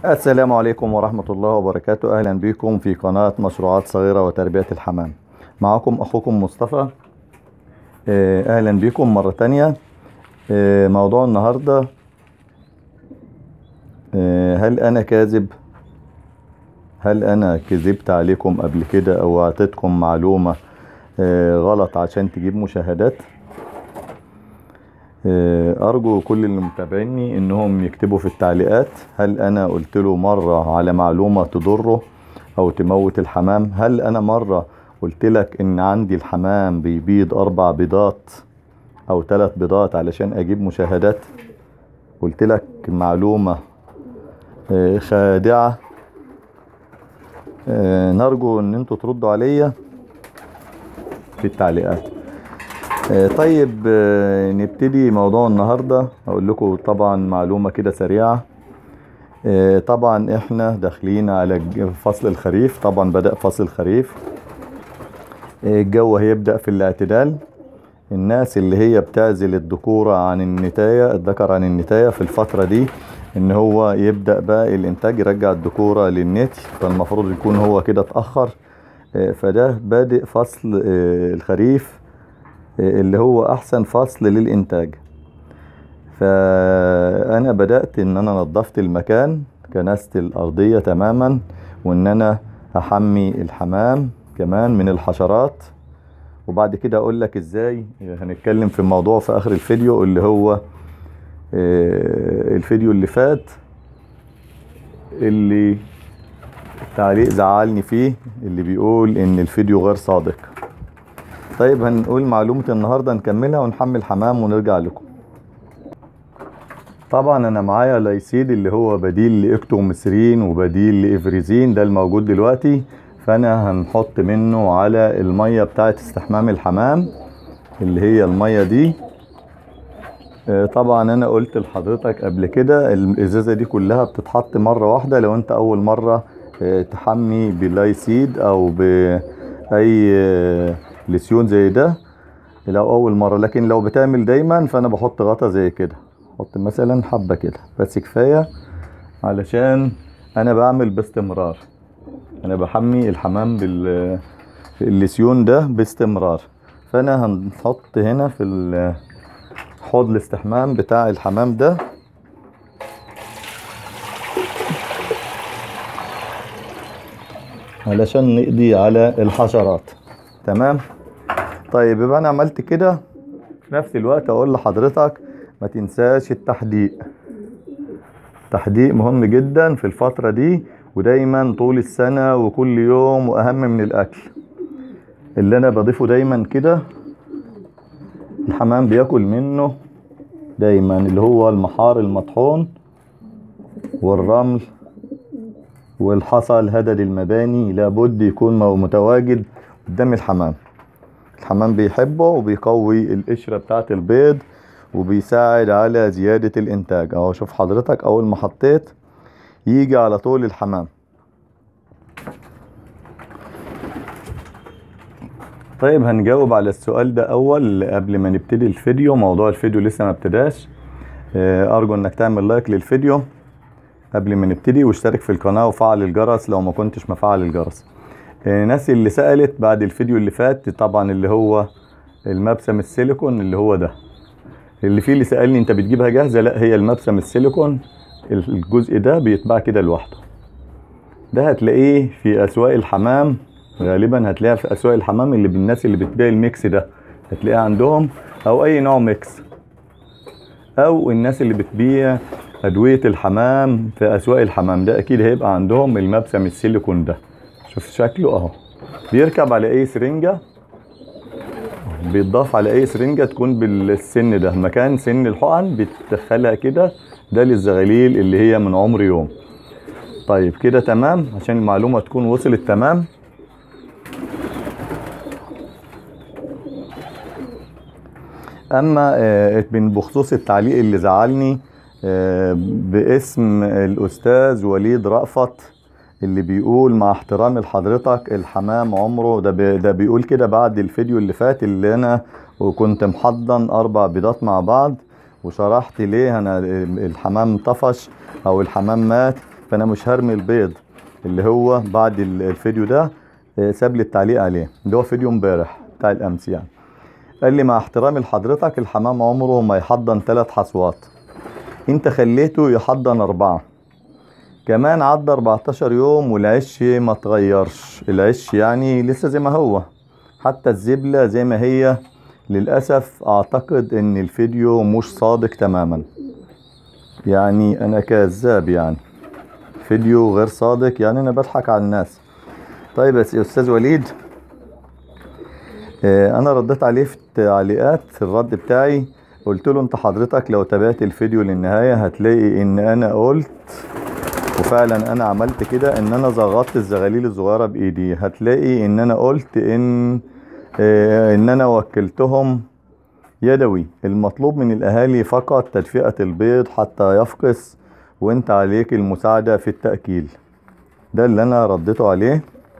السلام عليكم ورحمة الله وبركاته أهلا بكم في قناة مشروعات صغيرة وتربية الحمام معكم أخوكم مصطفى آه، أهلا بكم مرة تانية آه، موضوع النهاردة آه، هل أنا كاذب هل أنا كذبت عليكم قبل كده أو أعطيتكم معلومة آه، غلط عشان تجيب مشاهدات آه، أرجو كل اللي متابعيني إنهم يكتبوا في التعليقات هل أنا قلت له مرة على معلومة تضره أو تموت الحمام هل أنا مرة قلت لك إن عندي الحمام بيبيض أربع بيضات أو ثلاث بيضات علشان أجيب مشاهدات قلت لك معلومة آه، خادعة آه، نرجو إن انتوا تردوا عليا في التعليقات آه، طيب آه، نبتدي موضوع النهاردة اقول لكم طبعا معلومة كده سريعة آه، طبعا احنا داخلين على الج- فصل الخريف طبعا بدأ فصل الخريف آه، الجو هيبدأ في الاعتدال الناس اللي هي بتعزل الذكورة عن النتاية الذكر عن النتاية في الفترة دي ان هو يبدأ بقى الانتاج يرجع الذكورة للنتي فالمفروض يكون هو كده اتأخر آه، فده بادئ فصل آه، الخريف آه، اللي هو احسن فصل للانتاج فانا بدأت ان انا نظفت المكان كنست الارضية تماما وان انا هحمي الحمام كمان من الحشرات وبعد كده اقول لك ازاي هنتكلم في الموضوع في اخر الفيديو اللي هو آه، الفيديو اللي فات اللي التعليق زعلني فيه اللي بيقول ان الفيديو غير صادق طيب هنقول معلومة النهاردة نكملها ونحمل حمام ونرجع لكم طبعا انا معايا لايسيد اللي هو بديل لاكتوميسرين وبديل لافريزين ده الموجود دلوقتي فانا هنحط منه على المية بتاعت استحمام الحمام اللي هي المية دي آه، طبعا انا قلت لحضرتك قبل كده الازازة دي كلها بتتحط مرة واحدة لو انت اول مرة آه، تحمي بلايسيد او باي آه، لسيون زي ده لو اول مرة لكن لو بتعمل دايما فانا بحط غطا زي كده احط مثلا حبة كده بس كفاية علشان انا بعمل باستمرار انا بحمي الحمام بال في اللسيون ده باستمرار فانا هنحط هنا في ال- حوض الاستحمام بتاع الحمام ده علشان نقضي على الحشرات تمام طيب يبقى انا عملت كده في نفس الوقت اقول لحضرتك ما تنساش التحديق التحديق مهم جدا في الفترة دي ودايما طول السنة وكل يوم واهم من الاكل اللي انا بضيفه دايما كده الحمام بياكل منه دايما اللي هو المحار المطحون والرمل والحصى الهدد المباني لابد يكون مو- متواجد قدام الحمام الحمام بيحبه وبيقوي القشرة بتاعت البيض وبيساعد على زيادة الانتاج اهو شوف حضرتك اول ما حطيت يجي على طول الحمام طيب هنجاوب على السؤال ده اول قبل ما نبتدي الفيديو موضوع الفيديو لسه ما ابتداش آه، ارجو انك تعمل لايك للفيديو قبل ما نبتدي واشترك في القناة وفعل الجرس لو ما كنتش مفعل الجرس آه، ناس اللي سألت بعد الفيديو اللي فات طبعا اللي هو المبسم السيليكون اللي هو ده اللي فيه اللي سألني انت بتجيبها جاهزة لا هي المبسم السيليكون الجزء ده بيتباع كده لوحده ده هتلاقيه في اسواق الحمام غالبا هتلاقيها في اسواق الحمام اللي بالناس اللي بتبيع الميكس ده هتلاقيها عندهم او اي نوع ميكس او الناس اللي بتبيع ادوية الحمام في اسواق الحمام ده اكيد هيبقى عندهم المبسم السيليكون ده شوف شكله اهو بيركب على اي سرنجة بيتضاف على اي سرنجة تكون بالسن ده مكان سن الحقن بتدخلها كده ده للزغاليل اللي هي من عمر يوم طيب كده تمام عشان المعلومة تكون وصلت تمام اما آه، من بخصوص التعليق اللي زعلني آه، باسم الاستاذ وليد رأفت اللي بيقول مع احترامي لحضرتك الحمام عمره ده بي ده بيقول كده بعد الفيديو اللي فات اللي انا وكنت محضن اربع بيضات مع بعض وشرحت ليه انا الحمام طفش او الحمام مات فانا مش هرمي البيض اللي هو بعد ال- الفيديو ده آه، ساب لي التعليق عليه اللي هو فيديو امبارح بتاع الامس يعني قال لي مع احترامي لحضرتك الحمام عمره ما يحضن ثلاث حصوات انت خليته يحضن اربعة كمان عدى 14 يوم والعش ما اتغيرش العش يعني لسه زي ما هو حتى الزبلة زي ما هي للأسف أعتقد إن الفيديو مش صادق تماما يعني أنا كذاب يعني فيديو غير صادق يعني أنا بضحك على الناس طيب بس يا أستاذ وليد آه، أنا رديت عليه في التعليقات الرد بتاعي قلت له أنت حضرتك لو تابعت الفيديو للنهاية هتلاقي إن أنا قلت وفعلا انا عملت كده ان انا ضغطت الزغاليل الصغيره بايدي هتلاقي ان انا قلت ان آه، ان انا وكلتهم يدوي المطلوب من الاهالي فقط تدفئه البيض حتى يفقس وانت عليك المساعده في التاكيل ده اللي انا رديته عليه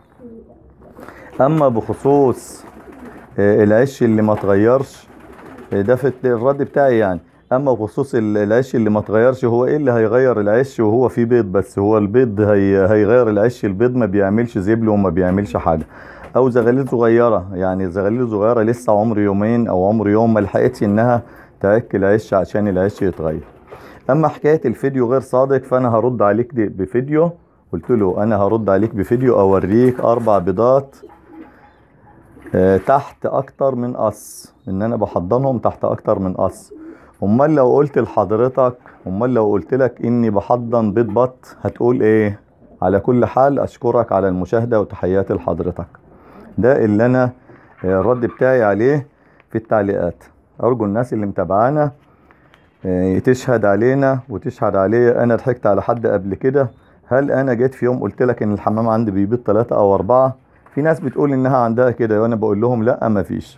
اما بخصوص آه، العش اللي ما اتغيرش آه، ده في الرد بتاعي يعني اما بخصوص ال- العش اللي ما اتغيرش هو ايه اللي هيغير العش وهو فيه بيض بس هو البيض هي هيغير العش البيض ما بيعملش زبل وما بيعملش حاجه او زغاليل صغيره يعني زغاليل صغيره لسه عمر يومين او عمر يوم ما لحقتش انها تاكل عش عشان العش يتغير اما حكايه الفيديو غير صادق فانا هرد عليك دي بفيديو قلت له انا هرد عليك بفيديو اوريك اربع بيضات آه، تحت اكتر من قص ان انا بحضنهم تحت اكتر من قص امال لو قلت لحضرتك امال لو قلت لك اني بحضن بيض بط هتقول ايه على كل حال اشكرك على المشاهدة وتحياتي لحضرتك ده اللي انا آه، الرد بتاعي عليه في التعليقات ارجو الناس اللي متابعانا آه، تشهد علينا وتشهد عليا انا ضحكت على حد قبل كده هل انا جيت في يوم قلت لك ان الحمام عندي بيبيض ثلاثة او اربعة في ناس بتقول انها عندها كده وانا بقول لهم لا مفيش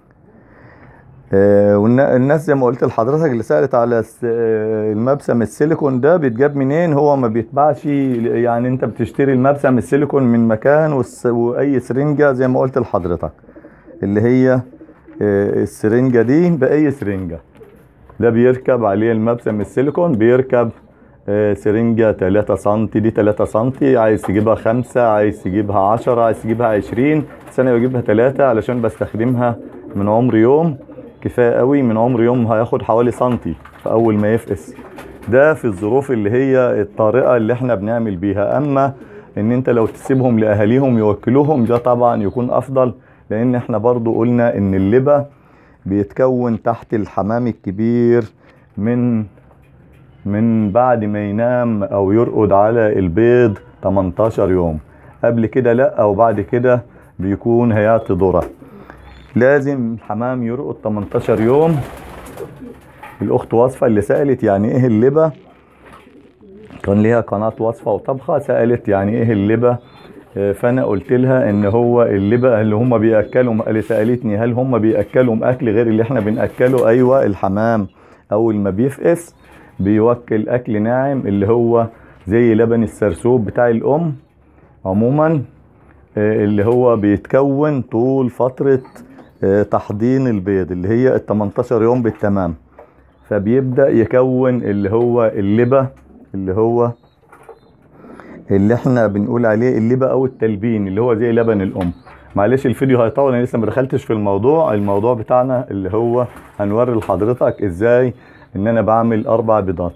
آه، والناس زي ما قلت لحضرتك اللي سألت على الس- آه، المبسم السيليكون ده بيتجاب منين هو ما بيتباعش يعني انت بتشتري المبسم السيليكون من مكان والس- واي سرنجة زي ما قلت لحضرتك اللي هي آه، السرنجة دي بأي سرنجة ده بيركب عليه المبسم السيليكون بيركب آه، سرنجة 3 سنتي دي 3 سنتي عايز تجيبها خمسة عايز تجيبها عشرة عايز تجيبها عشرين بس انا بجيبها 3 علشان بستخدمها من عمر يوم كفاية قوي من عمر يوم هياخد حوالي سنتي في اول ما يفقس ده في الظروف اللي هي الطارئة اللي احنا بنعمل بيها اما ان انت لو تسيبهم لاهاليهم يوكلوهم ده طبعا يكون افضل لان احنا برضو قلنا ان اللبة بيتكون تحت الحمام الكبير من من بعد ما ينام او يرقد على البيض 18 يوم قبل كده لا او بعد كده بيكون هيعطي ذرة لازم الحمام يرقد 18 يوم الاخت وصفة اللي سألت يعني ايه اللبة كان ليها قناة وصفة وطبخة سألت يعني ايه اللبة آه، فانا قلت لها ان هو اللبة اللي هم بياكلوا اللي سألتني هل هم بياكلوا اكل غير اللي احنا بناكله ايوه الحمام اول ما بيفقس بيوكل اكل ناعم اللي هو زي لبن السرسوب بتاع الام عموما آه، اللي هو بيتكون طول فترة آه، تحضين البيض اللي هي ال 18 يوم بالتمام فبيبدأ يكون اللي هو اللبة اللي هو اللي احنا بنقول عليه اللبة او التلبين اللي هو زي لبن الام معلش الفيديو هيطول انا لسه ما دخلتش في الموضوع الموضوع بتاعنا اللي هو هنوري لحضرتك ازاي ان انا بعمل اربع بيضات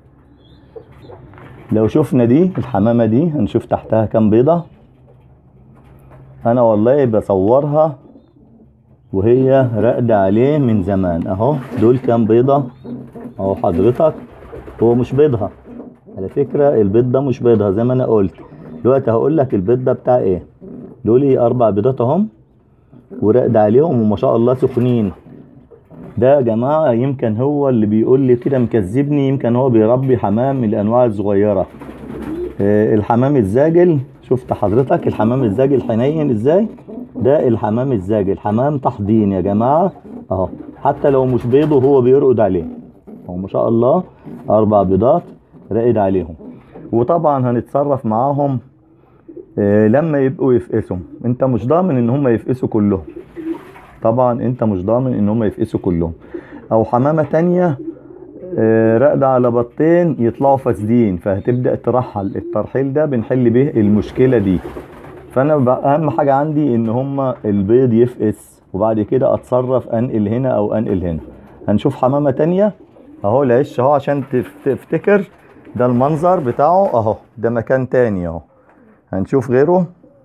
لو شفنا دي الحمامة دي هنشوف تحتها كام بيضة انا والله بصورها وهي راقدة عليه من زمان اهو دول كام بيضة اهو حضرتك هو مش بيضها على فكرة البيض ده مش بيضها زي ما انا قلت دلوقتي هقول لك البيض ده بتاع ايه دول اربع بيضات اهم وراقد عليهم وما شاء الله سخنين ده يا جماعة يمكن هو اللي بيقول لي كده مكذبني يمكن هو بيربي حمام من الانواع الصغيرة آه، الحمام الزاجل شفت حضرتك الحمام الزاجل حنين ازاي ده الحمام الزاجل حمام تحضين يا جماعة اهو حتى لو مش بيضه هو بيرقد عليه هو ما شاء الله اربع بيضات راقد عليهم وطبعا هنتصرف معاهم آه، لما يبقوا يفقسوا انت مش ضامن ان هم يفقسوا كلهم طبعا انت مش ضامن ان هم يفقسوا كلهم او حمامة تانية آه، راقدة على بطين يطلعوا فاسدين فهتبدأ ترحل الترحيل ده بنحل به المشكلة دي فانا ب- اهم حاجة عندي ان هما البيض يفقس وبعد كده اتصرف انقل هنا او انقل هنا هنشوف حمامة تانية اهو العش اهو عشان تف- تفتكر ده المنظر بتاعه اهو ده مكان تاني اهو هنشوف غيره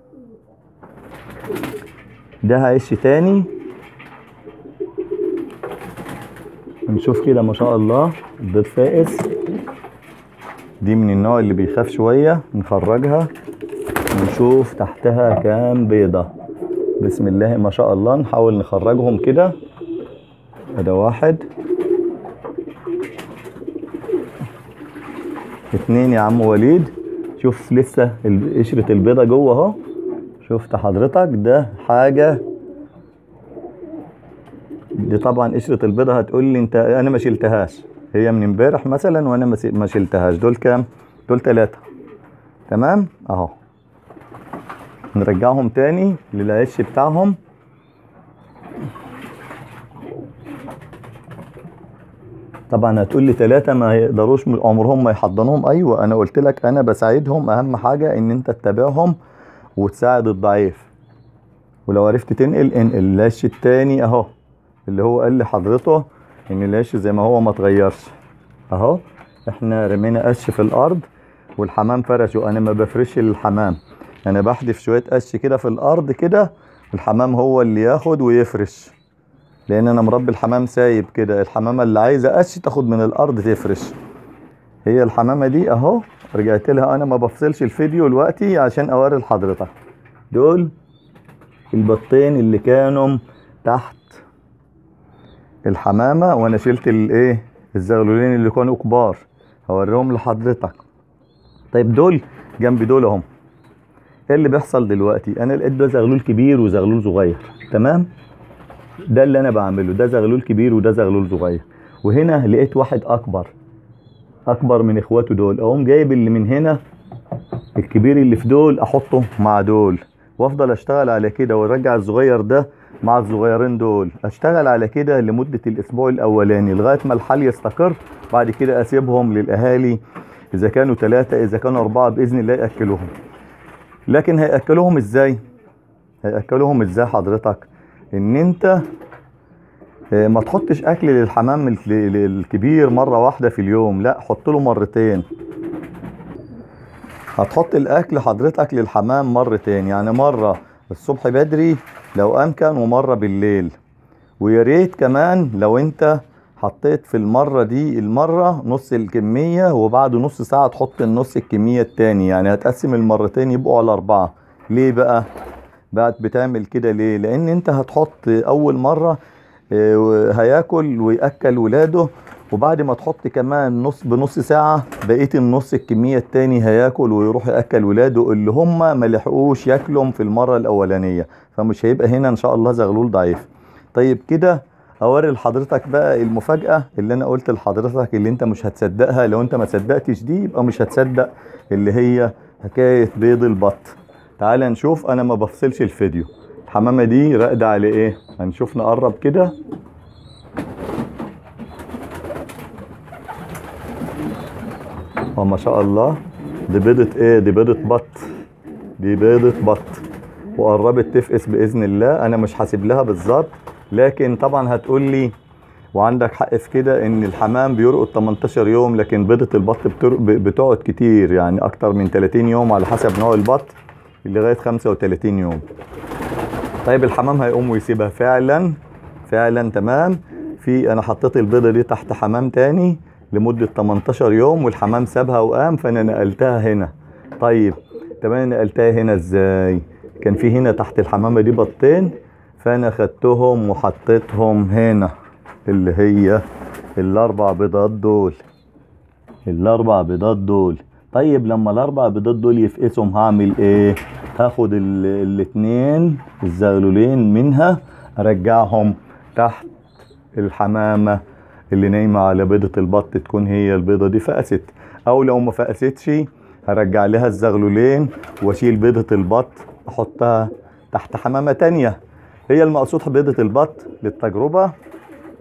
ده عش تاني نشوف كده ما شاء الله البيض فائس دي من النوع اللي بيخاف شوية نخرجها ونشوف تحتها كام بيضة بسم الله ما شاء الله نحاول نخرجهم كده ده واحد اتنين يا عم وليد شوف لسه ال- قشرة البيضة جوه اهو شفت حضرتك ده حاجة دي طبعا قشرة البيضة هتقول لي انت انا ما شلتهاش هي من امبارح مثلا وانا ما س- ما شلتهاش دول كام دول ثلاثة تمام اهو نرجعهم تاني للعش بتاعهم طبعا هتقول لي ثلاثة ما يقدروش من عمرهم ما يحضنوهم ايوه انا قلت لك انا بساعدهم اهم حاجة ان انت تتابعهم وتساعد الضعيف ولو عرفت تنقل انقل العش التاني اهو اللي هو قال لحضرته ان العش زي ما هو ما اتغيرش اهو احنا رمينا قش في الارض والحمام فرشه انا ما بفرش الحمام انا بحدف شويه قش كده في الارض كده الحمام هو اللي ياخد ويفرش لان انا مربي الحمام سايب كده الحمامه اللي عايزه قش تاخد من الارض تفرش هي الحمامه دي اهو رجعت لها انا ما بفصلش الفيديو دلوقتي عشان اوري لحضرتك دول البطين اللي كانوا تحت الحمامه وانا شلت الايه الزغلولين اللي كانوا كبار هوريهم لحضرتك طيب دول جنب دول اهم ايه اللي بيحصل دلوقتي انا لقيت ده زغلول كبير وزغلول صغير تمام ده اللي انا بعمله ده زغلول كبير وده زغلول صغير وهنا لقيت واحد اكبر اكبر من اخواته دول اقوم جايب اللي من هنا الكبير اللي في دول احطه مع دول وافضل اشتغل على كده وارجع الصغير ده مع الصغيرين دول اشتغل على كده لمدة الاسبوع الاولاني لغاية ما الحال يستقر بعد كده اسيبهم للاهالي اذا كانوا ثلاثة اذا كانوا اربعة باذن الله ياكلوهم لكن هياكلوهم ازاي هياكلوهم ازاي حضرتك ان انت آه، ما تحطش اكل للحمام ال- ال- الكبير مره واحده في اليوم لا حط له مرتين هتحط الاكل حضرتك للحمام مرتين يعني مره الصبح بدري لو امكن ومره بالليل ويا ريت كمان لو انت حطيت في المرة دي المرة نص الكمية وبعد نص ساعة تحط النص الكمية التاني يعني هتقسم المرتين يبقوا على أربعة ليه بقى؟ بقت بتعمل كده ليه؟ لأن أنت هتحط أول مرة آه، هياكل ويأكل ولاده وبعد ما تحط كمان نص بنص ساعة بقية النص الكمية التاني هياكل ويروح يأكل ولاده اللي هم ما لحقوش ياكلهم في المرة الأولانية فمش هيبقى هنا إن شاء الله زغلول ضعيف طيب كده اوري لحضرتك بقى المفاجأة اللي انا قلت لحضرتك اللي انت مش هتصدقها لو انت ما صدقتش دي يبقى مش هتصدق اللي هي حكاية بيض البط تعال نشوف انا ما بفصلش الفيديو الحمامة دي راقدة على ايه هنشوف نقرب كده اه ما شاء الله دي بيضة ايه دي بيضة بط دي بيضة بط وقربت تفقس باذن الله انا مش حاسب لها بالظبط لكن طبعا هتقول لي وعندك حق في كده ان الحمام بيرقد 18 يوم لكن بيضة البط بتر- ب- بتقعد كتير يعني اكتر من 30 يوم على حسب نوع البط لغاية 35 يوم طيب الحمام هيقوم ويسيبها فعلا فعلا تمام في انا حطيت البيضة دي تحت حمام تاني لمدة 18 يوم والحمام سابها وقام فانا نقلتها هنا طيب تمام نقلتها هنا ازاي كان في هنا تحت الحمامة دي بطين فانا خدتهم وحطيتهم هنا اللي هي الاربع بيضات دول الاربع بيضات دول طيب لما الاربع بيضات دول يفقسهم هعمل ايه هاخد ال- الاتنين الزغلولين منها ارجعهم تحت الحمامة اللي نايمة على بيضة البط تكون هي البيضة دي فقست او لو ما فقستش هرجع لها الزغلولين واشيل بيضة البط احطها تحت حمامة تانية هي المقصود بيضة البط للتجربة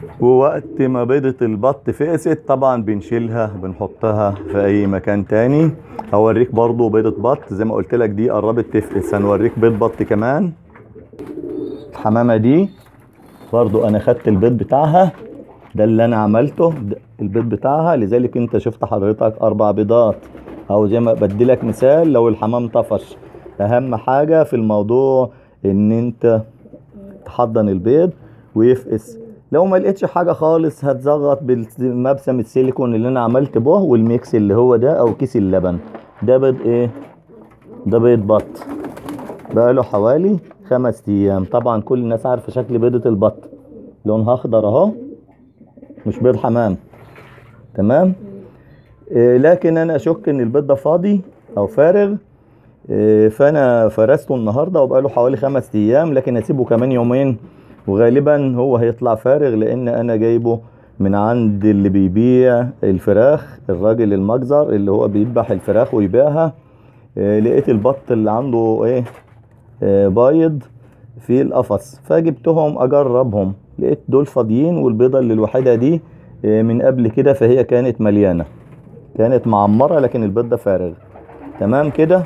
ووقت ما بيضة البط فقست طبعا بنشيلها بنحطها في اي مكان تاني هوريك برضو بيضة بط زي ما قلت لك دي قربت تفقس هنوريك بيض بط كمان الحمامة دي برضو انا خدت البيض بتاعها ده اللي انا عملته ده البيض بتاعها لذلك انت شفت حضرتك اربع بيضات او زي ما بديلك مثال لو الحمام طفش اهم حاجة في الموضوع ان انت تحضن البيض ويفقس لو ما لقيتش حاجة خالص هتزغط بالمبسم السيليكون اللي انا عملت به والميكس اللي هو ده او كيس اللبن ده بيض ايه ده بيض بط بقاله حوالي خمس ايام طبعا كل الناس عارفة شكل بيضة البط لونها اخضر اهو مش بيض حمام تمام إيه لكن انا اشك ان البيض ده فاضي او فارغ إيه فانا فرسته النهارده وبقاله حوالي خمس ايام لكن هسيبه كمان يومين وغالبا هو هيطلع فارغ لان انا جايبه من عند اللي بيبيع الفراخ الراجل المجزر اللي هو بيذبح الفراخ ويبيعها إيه لقيت البط اللي عنده ايه إيه بايض في القفص فجبتهم اجربهم لقيت دول فاضيين والبيضه اللي الوحيده دي إيه من قبل كده فهي كانت مليانه كانت معمره لكن البيض ده فارغ تمام كده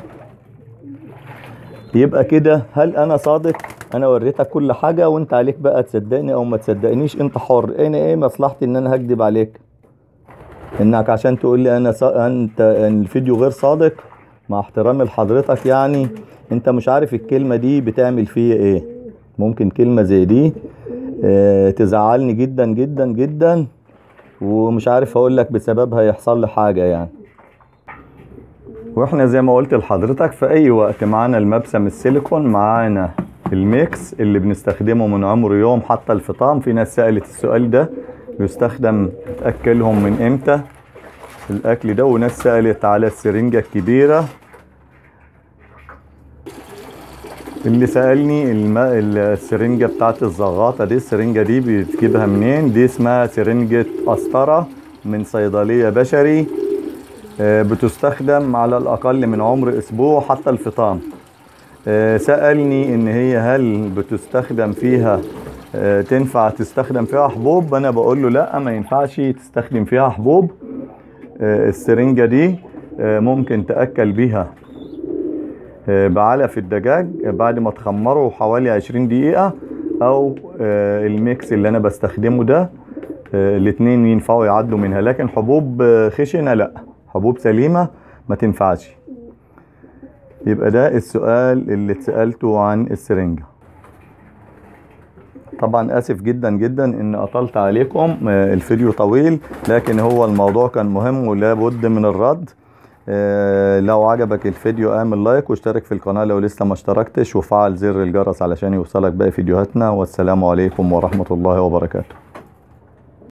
يبقى كده هل انا صادق انا وريتك كل حاجه وانت عليك بقى تصدقني او ما تصدقنيش انت حر انا ايه مصلحتي ان انا هكدب عليك انك عشان تقول لي انا صا... انت إن الفيديو غير صادق مع احترامي لحضرتك يعني انت مش عارف الكلمه دي بتعمل فيا ايه ممكن كلمه زي دي اه تزعلني جدا جدا جدا ومش عارف اقول لك بسببها يحصل لي حاجه يعني واحنا زي ما قلت لحضرتك في اي وقت معانا المبسم السيليكون معانا الميكس اللي بنستخدمه من عمر يوم حتى الفطام في ناس سألت السؤال ده بيستخدم تأكلهم من امتى الاكل ده وناس سألت على السرنجة الكبيرة اللي سألني الم... السرنجة بتاعت الزغاطة دي السرنجة دي بتجيبها منين دي اسمها سرنجة قسطرة من صيدلية بشري بتستخدم على الأقل من عمر أسبوع حتى الفطام سألني إن هي هل بتستخدم فيها تنفع تستخدم فيها حبوب أنا بقول له لا ما ينفعش تستخدم فيها حبوب السرنجة دي ممكن تأكل بيها بعلف الدجاج بعد ما تخمره حوالي 20 دقيقة أو الميكس اللي أنا بستخدمه ده الاتنين ينفعوا يعدوا منها لكن حبوب خشنة لأ حبوب سليمة ما تنفعش يبقى ده السؤال اللي اتسألته عن السرنجة طبعا اسف جدا جدا ان اطلت عليكم الفيديو طويل لكن هو الموضوع كان مهم ولا بد من الرد لو عجبك الفيديو اعمل لايك واشترك في القناة لو لسه ما اشتركتش وفعل زر الجرس علشان يوصلك باقي فيديوهاتنا والسلام عليكم ورحمة الله وبركاته